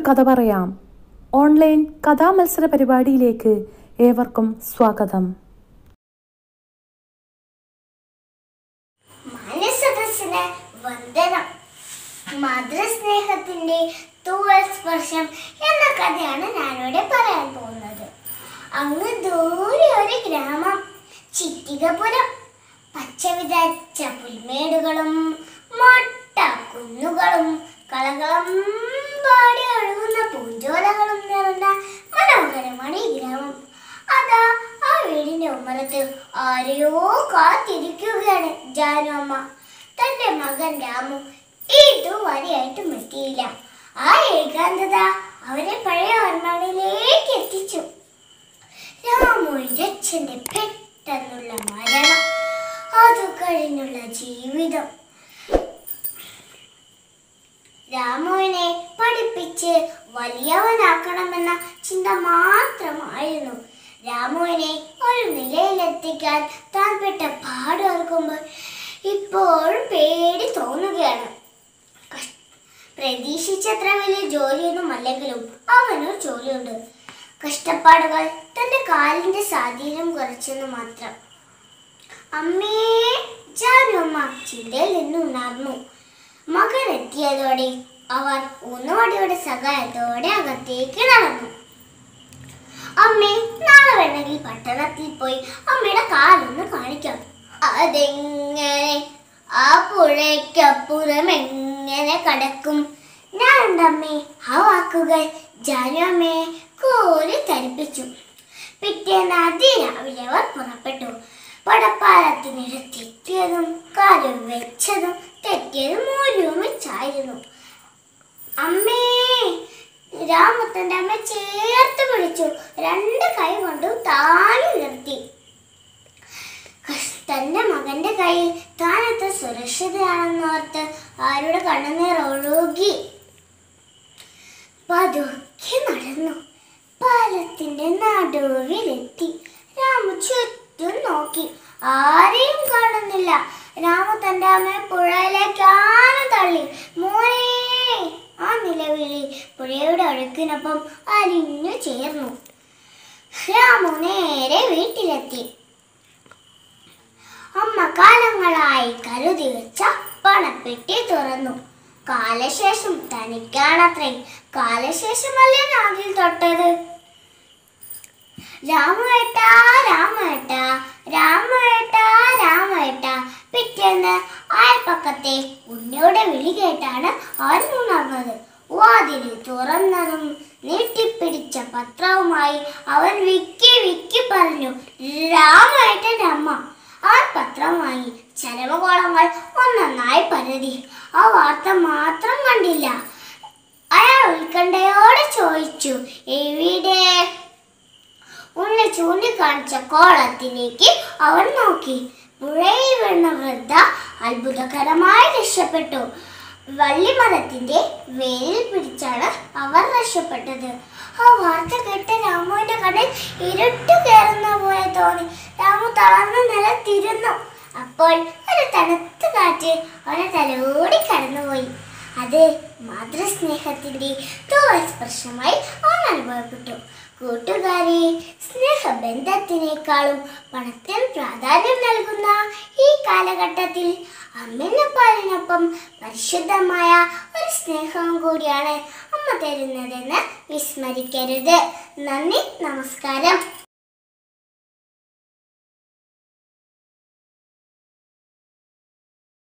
കഥ പറയാം ഓൺലൈൻ കഥാമത്സര പരിപാടിയിലേക്ക് ഏവർക്കും സ്വാഗതം മാനസദസ്സിന് വന്ദനം മാതൃസ്നേഹത്തിന്റെ തൂവൽ സ്പർശം എന്ന കഥയാണ് ഞാനിവിടെ പറയാൻ പോകുന്നത് അങ്ങ് ദൂരെ ഒരു ഗ്രാമം ചിറ്റികപുരം പച്ച വിതച്ച പുൽമേടുകളും മൊട്ട കുന്നുകളും കളകളം പാടി ഒഴുകുന്ന പൂഞ്ചോലകളും നിറഞ്ഞ മനോഹരമാണ് ഈ ഗ്രാമം അതാ ആ വീടിന്റെ ഉമ്മറത്ത് ആരെയോ കാത്തിരിക്കുകയാണ് ജാനു അമ്മ തന്റെ മകൻ രാമു ഇതുവരെയായിട്ടും എത്തിയില്ല ആ ഏകാന്തത അവരെ പഴയ ഓർമ്മകളിലേക്ക് എത്തിച്ചു രാമുവിന്റെ അച്ഛന്റെ പെട്ടെന്നുള്ള മരണം അത് കഴിഞ്ഞുള്ള ജീവിതം രാമുവിനെ പഠിപ്പിച്ച് വലിയവനാക്കണമെന്ന ചിന്ത മാത്രമായിരുന്നു രാമുവിനെ ഒരു നിലയിലെത്തിക്കാൻ താൻ പെട്ട പാടോർക്കുമ്പോൾ ഇപ്പോഴും പേടി തോന്നുകയാണ് കഷ്- പ്രതീക്ഷിച്ചത്ര വലിയ ജോലിയൊന്നും അല്ലെങ്കിലും അവനൊരു ജോലിയുണ്ട് കഷ്ടപ്പാടുകൾ തന്റെ കാലിന്റെ സ്വാധീനം കുറച്ചെന്ന് മാത്രം അമ്മേ ജാനുമ്മ ചിന്തയിൽ നിന്ന് ഉണർന്നു മകൻ എത്തിയതോടെ അവർ ഊന്നുവടിയുടെ സഹായത്തോടെ അകത്തേക്ക് നടന്നു അമ്മേ നാളെ വേണമെങ്കിൽ പട്ടണത്തിൽ പോയി അമ്മയുടെ കാലൊന്ന് കാണിക്കാം അതെങ്ങനെ ആ പുഴയ്ക്കപ്പുറം എങ്ങനെ കടക്കും ഞാനുണ്ടമ്മേ ആ വാക്കുകൾ ജാനു അമ്മയെ കോരി തരിപ്പിച്ചു പിറ്റേന്ന് അതിരാവിലെ അവർ പുറപ്പെട്ടു പടപ്പാലത്തിനിടത്തെത്തിയതും കാലും വെച്ചതും തെറ്റിയതും ഒരുമിച്ചായിരുന്നു അമ്മേ രാമു തന്റെ അമ്മ ചേർത്ത് പിടിച്ചു രണ്ട് കൈ കൊണ്ടും താഴെ നിർത്തി കഷ്- തന്റെ മകന്റെ കയ്യിൽ താൻ എത്ര സുരക്ഷിതയാണെന്നോർത്ത് ആരുടെ കണ്ണുനീർ ഒഴുകി പതുക്കെ നടന്നു പാലത്തിന്റെ നടുവിലെത്തി രാമു ചുറ്റും നോക്കി ആരെയും കാണുന്നില്ല രാമു തന്റെ അമ്മയെ പുഴയിലേക്ക് ആന തള്ളി മോനെ ആ നിലവിളി പുഴയുടെ ഒഴുക്കിനൊപ്പം അലിഞ്ഞു ചേർന്നു രാമു നേരെ വീട്ടിലെത്തി അമ്മ കാലങ്ങളായി കരുതി വെച്ച പണപ്പെട്ടി തുറന്നു കാലശേഷം തനിക്കാണത്രേ കാലശേഷമല്ലേ നാവിൽ തൊട്ടത് രാമേട്ടാ രാമേട്ടാ രാമേട്ടാ രാമേട്ടാ പിറ്റേന്ന് അയൽപ്പക്കത്തെ ഉണ്ണിയുടെ വിളി കേട്ടാണ് അവൻ ഉണർന്നത് വാതിൽ തുറന്നതും നീട്ടിപ്പിടിച്ച പത്രവുമായി അവൻ വിക്കി വിക്കി പറഞ്ഞു രാമേട്ടൻ്റെ അമ്മ ആ പത്രം വാങ്ങി ചരമകോളങ്ങൾ ഒന്നൊന്നായി പരതി ആ വാർത്ത മാത്രം കണ്ടില്ല അയാൾ ഉത്കണ്ഠയോടെ ചോദിച്ചു എവിടെ ഉണ്ണി ചൂണ്ടിക്കാണിച്ച കോളത്തിലേക്ക് അവൻ നോക്കി പുഴയിൽ വീണ വൃദ്ധ അത്ഭുതകരമായി രക്ഷപ്പെട്ടു വള്ളിമരത്തിന്റെ വേരിൽ പിടിച്ചാണ് അവർ രക്ഷപ്പെട്ടത് ആ വാർത്ത കേട്ട രാമുവിന്റെ കണ്ണിൽ ഇരുട്ട് കയറുന്ന പോലെ തോന്നി രാമു തളർന്ന നിലത്തിരുന്നു അപ്പോൾ ഒരു തണുത്ത കാറ്റ് അവനെ തലോടി കടന്നുപോയി അത് മാതൃസ്നേഹത്തിന്റെ സ്പർശമായി അവൻ അനുഭവപ്പെട്ടു കൂട്ടുകാരെ സ്നേഹബന്ധത്തിനേക്കാളും പണത്തിന് പ്രാധാന്യം നൽകുന്ന ഈ കാലഘട്ടത്തിൽ അമ്മനപ്പാലിനൊപ്പം പരിശുദ്ധമായ ഒരു സ്നേഹവും കൂടിയാണ് അമ്മ തരുന്നതെന്ന് വിസ്മരിക്കരുത് നന്ദി നമസ്കാരം